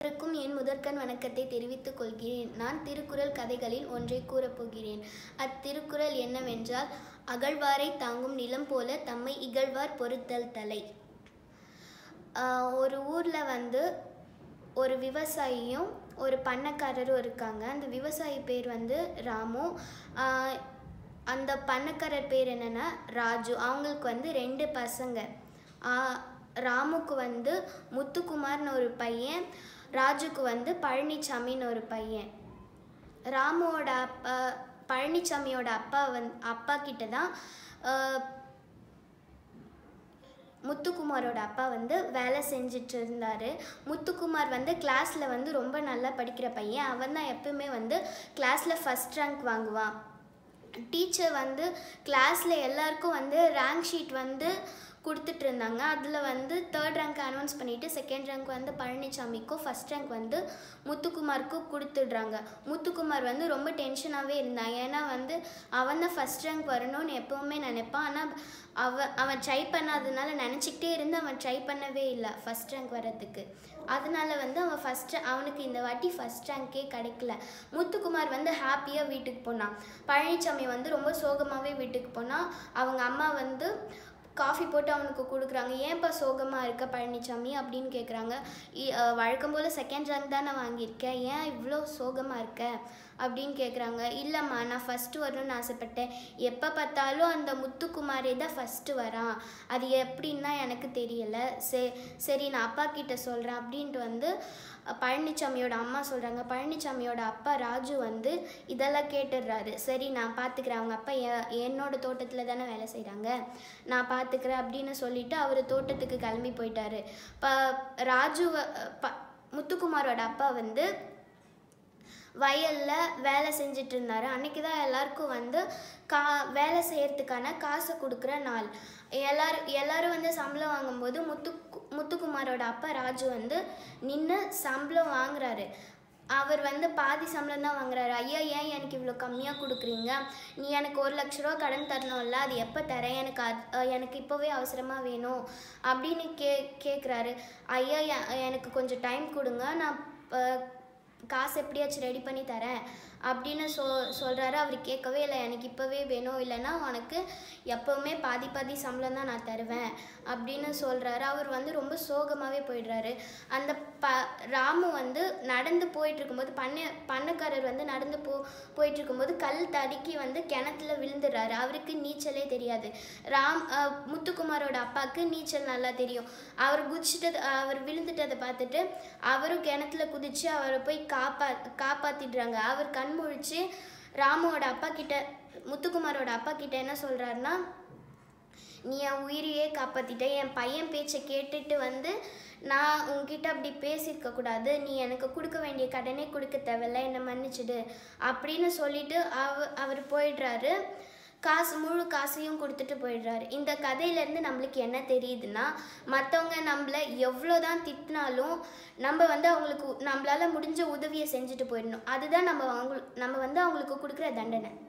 அனைவருக்கும் என் முதற்கண் வணக்கத்தை தெரிவித்துக் கொள்கிறேன் நான் திருக்குறள் கதைகளில் ஒன்றை கூறப்போகிறேன் அத்திருக்குறள் என்னவென்றால் அகழ்வாரை தாங்கும் நிலம் போல தம்மை இகழ்வார் பொறுத்தல் தலை ஆஹ் ஒரு ஊரில் வந்து ஒரு விவசாயியும் ஒரு பண்ணக்காரரும் இருக்காங்க அந்த விவசாயி பேர் வந்து ராமு ஆஹ் அந்த பண்ணக்காரர் பேர் என்னன்னா ராஜு அவங்களுக்கு வந்து ரெண்டு பசங்க ஆஹ் ராமுக்கு வந்து முத்துக்குமார்னு ஒரு பையன் ராஜுக்கு வந்து பழனிசாமின்னு ஒரு பையன் ராமுவோட அப்பா பழனிசாமியோட அப்பா வந் அப்பா கிட்ட தான் ஆஹ், முத்துக்குமாரோட அப்பா வந்து வேலை செஞ்சுட்டு இருந்தார் முத்துக்குமார் வந்து கிளாஸில் வந்து ரொம்ப நல்லா படிக்கிற பையன் அவன் தான் எப்பவுமே வந்து கிளாஸில் ஃபஸ்ட் ரேங்க் வாங்குவான் டீச்சர் வந்து கிளாஸில் எல்லாருக்கும் வந்து ரேங்க் ஷீட் வந்து கொடுத்துட்டு இருந்தாங்க அதில் வந்து தேர்ட் ரேங்க் அனௌன்ஸ் பண்ணிவிட்டு செகண்ட் ரேங்க் வந்து பழனிசாமிக்கும் ஃபஸ்ட் ரேங்க் வந்து முத்துக்குமாருக்கும் கொடுத்துடுறாங்க முத்துக்குமார் வந்து ரொம்ப டென்ஷனாகவே இருந்தான் ஏன்னா வந்து அவன் தான் ஃபஸ்ட் ரேங்க் வரணும்னு எப்போவுமே நினைப்பான் ஆனால் அவன் அவன் ட்ரை பண்ணாததுனால நினச்சிக்கிட்டே இருந்து அவன் ட்ரை பண்ணவே இல்லை ஃபஸ்ட் ரேங்க் வரதுக்கு அதனால வந்து அவன் ஃபஸ்ட்டு அவனுக்கு இந்த வாட்டி ஃபஸ்ட் ரேங்க்கே கிடைக்கல முத்துக்குமார் வந்து ஹாப்பியாக வீட்டுக்கு போனான் பழனிசாமி வந்து ரொம்ப சோகமாகவே வீட்டுக்கு போனான் அவங்க அம்மா வந்து காஃபி போட்டு அவனுக்கு கொடுக்குறாங்க ஏன்ப்பா சோகமாக இருக்க பழனிசாமி அப்படின்னு கேட்குறாங்க வழக்கம் போல் செகண்ட் ரேங்க் தான் நான் வாங்கியிருக்கேன் ஏன் இவ்வளோ சோகமாக இருக்க அப்படின்னு கேட்குறாங்க இல்லைம்மா நான் ஃபஸ்ட்டு வரணும்னு ஆசைப்பட்டேன் எப்போ பார்த்தாலும் அந்த முத்துக்குமாரே தான் ஃபஸ்ட்டு வரான் அது எப்படின்னா எனக்கு தெரியலை சே சரி நான் அப்பா கிட்ட சொல்கிறேன் அப்படின்ட்டு வந்து அஹ், பழனிசாமியோட அம்மா சொல்கிறாங்க பழனிசாமியோட அப்பா ராஜு வந்து இதெல்லாம் கேட்டுடுறாரு சரி நான் பார்த்துக்கிறேன் அவங்க அப்பா எ- என்னோட தோட்டத்தில் தானே வேலை செய்கிறாங்க நான் பார்த்துக்கிறேன் அப்படின்னு சொல்லிட்டு அவர் தோட்டத்துக்கு கிளம்பி போயிட்டாரு ப ராஜு ப முத்துக்குமாரோட அப்பா வந்து வயலில் வேலை செஞ்சுட்டு இருந்தார் அன்றைக்கி தான் எல்லாருக்கும் வந்து கா வேலை செய்யறதுக்கான காசை கொடுக்குற நாள் எல்லாரும் எல்லாரும் வந்து சம்பளம் வாங்கும்போது முத்து முத்துக்குமாரோட அப்பா ராஜு வந்து நின்று சம்பளம் வாங்குறாரு அவர் வந்து பாதி சம்பளம் தான் வாங்குறாரு ஐயா ஏன் எனக்கு இவ்வளோ கம்மியாக கொடுக்குறீங்க நீ எனக்கு ஒரு லட்ச ரூபா கடன் தரணும்ல அது எப்போ தரேன் எனக்கு அது- அஹ் எனக்கு இப்போவே அவசரமாக வேணும் அப்படின்னு கே கேட்குறாரு ஐயா எ- எனக்கு கொஞ்சம் டைம் கொடுங்க நான் அஹ், காசு எப்படியாச்சும் ரெடி பண்ணி தரேன் அப்படின்னு சொ சொல்கிறாரு அவர் கேட்கவே இல்லை எனக்கு இப்போவே வேணும் இல்லைன்னா உனக்கு எப்போவுமே பாதி பாதி சம்பளம் தான் நான் தருவேன் அப்படின்னு சொல்கிறாரு அவர் வந்து ரொம்ப சோகமாகவே போயிடுறாரு அந்த ப ராமு வந்து நடந்து போயிட்டு இருக்கும்போது பண்ணை பண்ணக்காரர் வந்து நடந்து போ போயிட்டு இருக்கும்போது கல் தடுக்கி வந்து கிணத்துல விழுந்துடுறாரு அவருக்கு நீச்சலே தெரியாது ராம் அஹ், முத்துக்குமாரோட அப்பாவுக்கு நீச்சல் நல்லா தெரியும் அவர் குதிச்சிட்டது அவர் விழுந்துட்டதை பார்த்துட்டு அவரும் கிணத்துல குதிச்சு அவரை போய் காப்பா காப்பாத்திடுறாங்க அவர் கண் முழிச்சு ராமுவோட அப்பா கிட்ட முத்துக்குமாரோட அப்பா கிட்ட என்ன சொல்றாருன்னா நீ என் உயிரையே காப்பாத்திட்ட என் பையன் பேச்சை கேட்டுட்டு வந்து நான் உன்கிட்ட அப்படி பேசியிருக்க கூடாது நீ எனக்கு கொடுக்க வேண்டிய கடனே கொடுக்க தேவையில்ல என்னை மன்னிச்சிடு அப்படின்னு சொல்லிட்டு அவ அவர் போயிடுறாரு காசு முழு காசையும் கொடுத்துட்டு போயிடுறாரு இந்த கதையிலேருந்து நம்மளுக்கு என்ன தெரியுதுன்னா மற்றவங்க நம்மளை எவ்வளோ தான் திட்டினாலும் நம்ம வந்து அவங்களுக்கு நம்மளால முடிஞ்ச உதவியை செஞ்சுட்டு போயிடணும் அதுதான் நம்ம அவங்க நம்ம வந்து அவங்களுக்கு கொடுக்குற தண்டனை